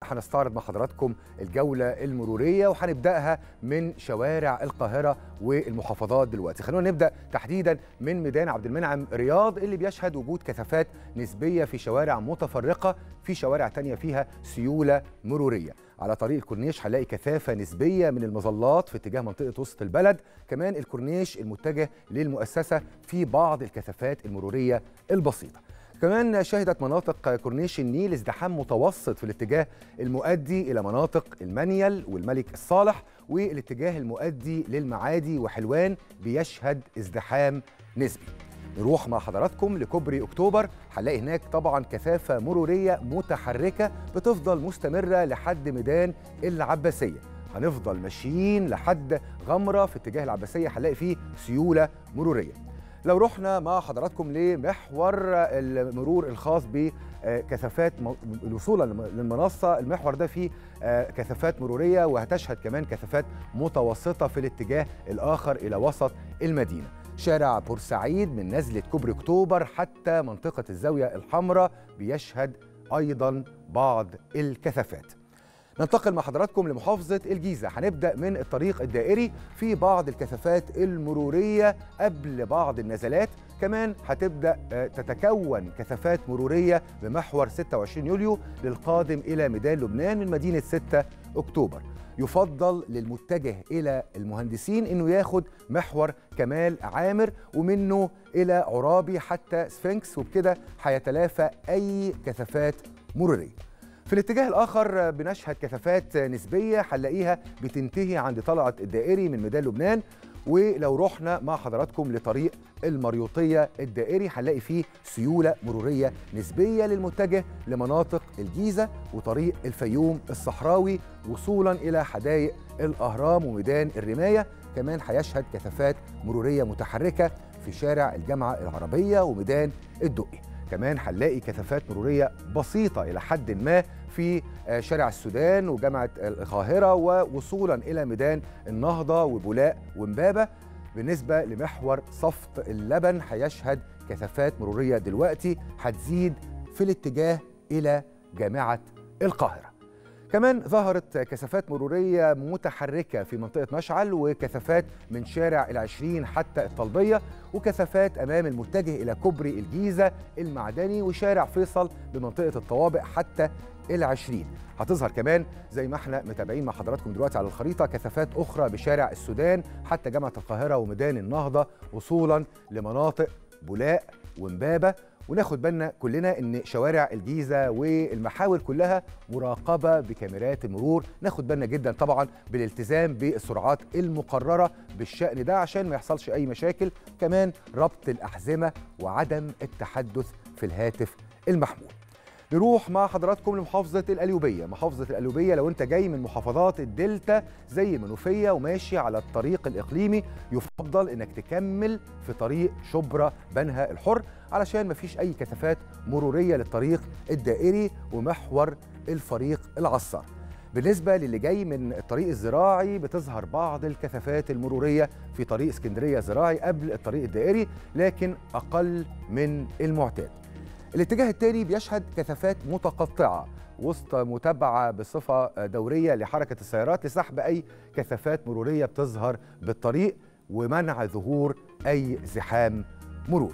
هنستعرض مع حضراتكم الجولة المرورية وهنبدأها من شوارع القاهرة والمحافظات دلوقتي خلونا نبدأ تحديدا من ميدان عبد المنعم رياض اللي بيشهد وجود كثافات نسبية في شوارع متفرقة في شوارع تانية فيها سيولة مرورية على طريق الكورنيش هنلاقي كثافة نسبية من المظلات في اتجاه منطقة وسط البلد كمان الكورنيش المتجه للمؤسسة في بعض الكثافات المرورية البسيطة كمان شهدت مناطق كورنيش النيل ازدحام متوسط في الاتجاه المؤدي الى مناطق المنيل والملك الصالح والاتجاه المؤدي للمعادي وحلوان بيشهد ازدحام نسبي نروح مع حضراتكم لكوبري اكتوبر هنلاقي هناك طبعا كثافه مروريه متحركه بتفضل مستمره لحد ميدان العباسيه هنفضل ماشيين لحد غمره في اتجاه العباسيه هنلاقي فيه سيوله مروريه لو رحنا مع حضراتكم لمحور المرور الخاص بكثافات وصولا للمنصه المحور ده فيه كثافات مروريه وهتشهد كمان كثافات متوسطه في الاتجاه الاخر الى وسط المدينه شارع بورسعيد من نزله كوبري اكتوبر حتى منطقه الزاويه الحمراء بيشهد ايضا بعض الكثافات ننتقل مع حضراتكم لمحافظة الجيزة هنبدأ من الطريق الدائري في بعض الكثافات المرورية قبل بعض النزلات كمان هتبدأ تتكون كثافات مرورية بمحور 26 يوليو للقادم إلى ميدان لبنان من مدينة 6 أكتوبر يفضل للمتجه إلى المهندسين أنه ياخد محور كمال عامر ومنه إلى عرابي حتى سفنكس وبكده هيتلافى أي كثافات مرورية في الاتجاه الآخر بنشهد كثافات نسبية هنلاقيها بتنتهي عند طلعة الدائري من ميدان لبنان ولو رحنا مع حضراتكم لطريق المريوطية الدائري هنلاقي فيه سيولة مرورية نسبية للمتجه لمناطق الجيزة وطريق الفيوم الصحراوي وصولا إلى حدائق الأهرام وميدان الرماية كمان هيشهد كثافات مرورية متحركة في شارع الجامعة العربية وميدان الدقي كمان هنلاقي كثافات مروريه بسيطه الى حد ما في شارع السودان وجامعه القاهره ووصولا الى ميدان النهضه وبولاق ومبابه بالنسبه لمحور صفت اللبن هيشهد كثافات مروريه دلوقتي هتزيد في الاتجاه الى جامعه القاهره كمان ظهرت كثافات مرورية متحركة في منطقة مشعل وكثافات من شارع العشرين حتى الطلبية وكثافات أمام المتجه إلى كوبري الجيزة المعدني وشارع فيصل بمنطقة الطوابق حتى العشرين هتظهر كمان زي ما احنا متابعين مع حضراتكم دلوقتي على الخريطة كثافات أخرى بشارع السودان حتى جامعة القاهرة وميدان النهضة وصولا لمناطق بولاق ومبابة وناخد بالنا كلنا ان شوارع الجيزه والمحاور كلها مراقبه بكاميرات المرور ناخد بالنا جدا طبعا بالالتزام بالسرعات المقرره بالشان ده عشان ما يحصلش اي مشاكل كمان ربط الاحزمه وعدم التحدث في الهاتف المحمول نروح مع حضراتكم لمحافظة القليوبية محافظة القليوبية لو انت جاي من محافظات الدلتا زي منوفية وماشي على الطريق الإقليمي يفضل انك تكمل في طريق شبرا بنها الحر علشان مفيش أي كثافات مرورية للطريق الدائري ومحور الفريق العصار بالنسبة للي جاي من الطريق الزراعي بتظهر بعض الكثافات المرورية في طريق اسكندرية زراعي قبل الطريق الدائري لكن أقل من المعتاد الاتجاه التاني بيشهد كثافات متقطعة وسط متابعة بصفة دورية لحركة السيارات لسحب أي كثافات مرورية بتظهر بالطريق ومنع ظهور أي زحام مروري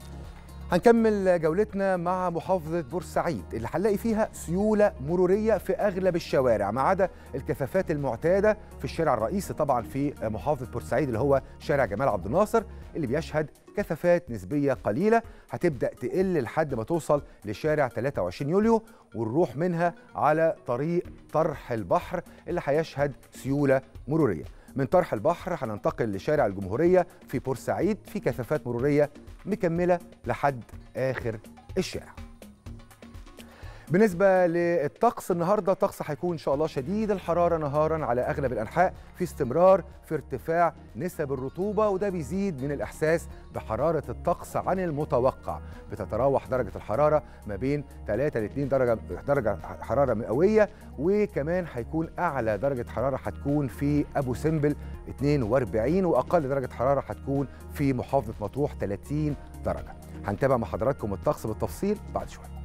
هنكمل جولتنا مع محافظة بورسعيد اللي هنلاقي فيها سيولة مرورية في أغلب الشوارع ما عدا الكثافات المعتادة في الشارع الرئيسي طبعا في محافظة بورسعيد اللي هو شارع جمال عبد الناصر اللي بيشهد كثافات نسبية قليلة هتبدأ تقل لحد ما توصل لشارع 23 يوليو ونروح منها على طريق طرح البحر اللي هيشهد سيولة مرورية من طرح البحر هننتقل لشارع الجمهورية في بورسعيد في كثافات مرورية مكملة لحد آخر الشارع بالنسبة للطقس النهاردة الطقس هيكون إن شاء الله شديد الحرارة نهارا على أغلب الأنحاء في استمرار في ارتفاع نسب الرطوبة وده بيزيد من الإحساس بحرارة الطقس عن المتوقع بتتراوح درجة الحرارة ما بين 3 ل 2 درجة درجة حرارة مئوية وكمان هيكون أعلى درجة حرارة هتكون في أبو سمبل 42 وأقل درجة حرارة هتكون في محافظة مطروح 30 درجة هنتابع مع حضراتكم الطقس بالتفصيل بعد شوية